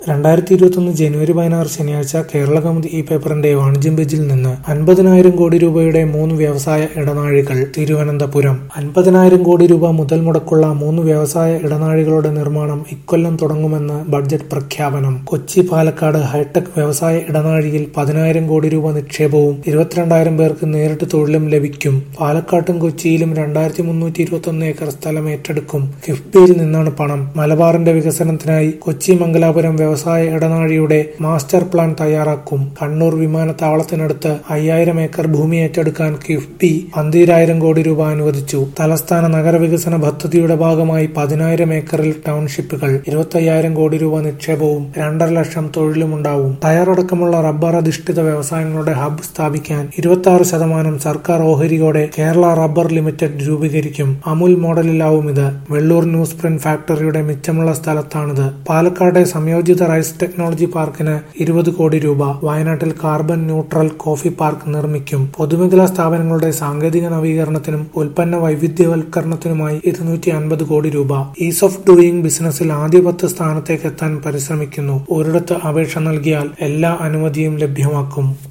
രണ്ടായിരത്തി ഇരുപത്തൊന്ന് ജനുവരി പതിനാറ് ശനിയാഴ്ച കേരള കൗമുദി ഈ പേപ്പറിന്റെ വാണിജ്യം പേജിൽ നിന്ന് അൻപതിനായിരം കോടി രൂപയുടെ മൂന്ന് വ്യവസായ ഇടനാഴികൾ തിരുവനന്തപുരം അൻപതിനായിരം കോടി രൂപ മുതൽ മുടക്കുള്ള മൂന്ന് വ്യവസായ ഇടനാഴികളുടെ നിർമ്മാണം ഇക്കൊല്ലം തുടങ്ങുമെന്ന് ബഡ്ജറ്റ് പ്രഖ്യാപനം കൊച്ചി പാലക്കാട് ഹൈടെക് വ്യവസായ ഇടനാഴിയിൽ പതിനായിരം കോടി രൂപ നിക്ഷേപവും ഇരുപത്തിരണ്ടായിരം പേർക്ക് നേരിട്ട് തൊഴിലും ലഭിക്കും പാലക്കാട്ടും കൊച്ചിയിലും രണ്ടായിരത്തി മുന്നൂറ്റി ഇരുപത്തൊന്ന് ഏക്കർ സ്ഥലം ഏറ്റെടുക്കും കിഫ്ബിയിൽ നിന്നാണ് പണം മലബാറിന്റെ വികസനത്തിനായി കൊച്ചി മംഗലാപുരം വ്യവസായ ഇടനാഴിയുടെ മാസ്റ്റർ പ്ലാൻ തയ്യാറാക്കും കണ്ണൂർ വിമാനത്താവളത്തിനടുത്ത് അയ്യായിരം ഏക്കർ ഭൂമി ഏറ്റെടുക്കാൻ കിഫ്ബി പന്തീരായിരം കോടി രൂപ അനുവദിച്ചു തലസ്ഥാന നഗരവികസന പദ്ധതിയുടെ ഭാഗമായി പതിനായിരം ഏക്കറിൽ ടൗൺഷിപ്പുകൾ ഇരുപത്തയ്യായിരം കോടി രൂപ നിക്ഷേപവും രണ്ടര ലക്ഷം തൊഴിലുമുണ്ടാവും ടയറടക്കമുള്ള റബ്ബർ അധിഷ്ഠിത വ്യവസായങ്ങളുടെ ഹബ്ബ് സ്ഥാപിക്കാൻ ഇരുപത്തി ആറ് ശതമാനം സർക്കാർ ഓഹരിയോടെ കേരള റബ്ബർ ലിമിറ്റഡ് രൂപീകരിക്കും അമുൽ മോഡലിലാവും ഇത് വെള്ളൂർ ന്യൂസ് പ്രിന്റ് ഫാക്ടറിയുടെ മിച്ചമുള്ള സ്ഥലത്താണിത് പാലക്കാട്ടെ സംയോജിത റൈസ് ടെക്നോളജി പാർക്കിന് ഇരുപത് കോടി രൂപ വയനാട്ടിൽ കാർബൺ ന്യൂട്രൽ കോഫി പാർക്ക് നിർമ്മിക്കും പൊതുമേഖലാ സ്ഥാപനങ്ങളുടെ സാങ്കേതിക നവീകരണത്തിനും ഉൽപ്പന്ന വൈവിധ്യവൽക്കരണത്തിനുമായി ഇരുന്നൂറ്റി അൻപത് കോടി രൂപ ഈസ് ഓഫ് ഡൂയിങ് ബിസിനസ്സിൽ ആദ്യ പത്ത് സ്ഥാനത്തേക്ക് എത്താൻ പരിശ്രമിക്കുന്നു ഒരിടത്ത് അപേക്ഷ നൽകിയാൽ എല്ലാ അനുമതിയും ലഭ്യമാക്കും